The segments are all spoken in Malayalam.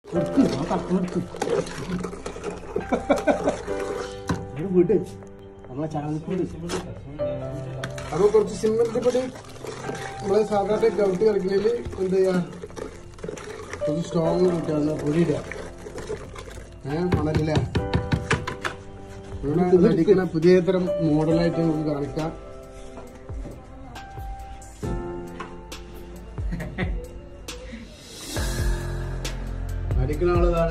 എടുക്ക്, ആ കപ്പ് എടുക്ക്. ഇത് വിട് നമ്മളെ ചാണകപ്പൊടി അപ്പൊ കുറച്ച് സിമെന്റ് പൊടി നമ്മളെ സാധാരണ ഗൗട്ട് കളിക്കുന്നതിൽ എന്ത് ചെയ്യാ കുറച്ച് സ്ട്രോങ് കിട്ടുക പൊടി ഇടുക ഏഹ് മണലില്ലേ ഇവിടെ അടിക്കുന്ന പുതിയ തരം മോഡലായിട്ട് നമുക്ക് കാണിക്കാം അടിക്കുന്ന ആളതാണ്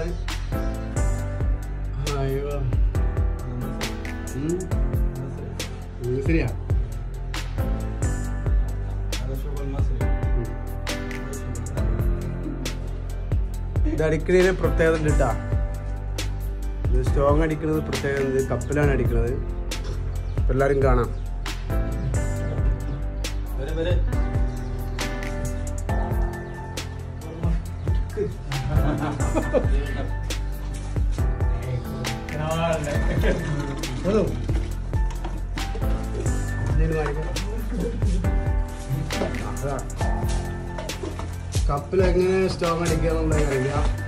അയ്യോ ഉം. ഉം, ശരിയാ ഇത് അടിക്കുന്നതിന് പ്രത്യേകത ഉണ്ട് കേട്ടാ ഇത് സ്ട്രോങ് അടിക്കുന്നത് പ്രത്യേകത ഇത് കപ്പിലാണ് അടിക്കുന്നത് ഇപ്പൊ എല്ലാരും കാണാം ഹലോ കപ്പിൽ എങ്ങനെ സ്ട്രോങ് അടിക്കുക എന്നുള്ളത് അറിയാം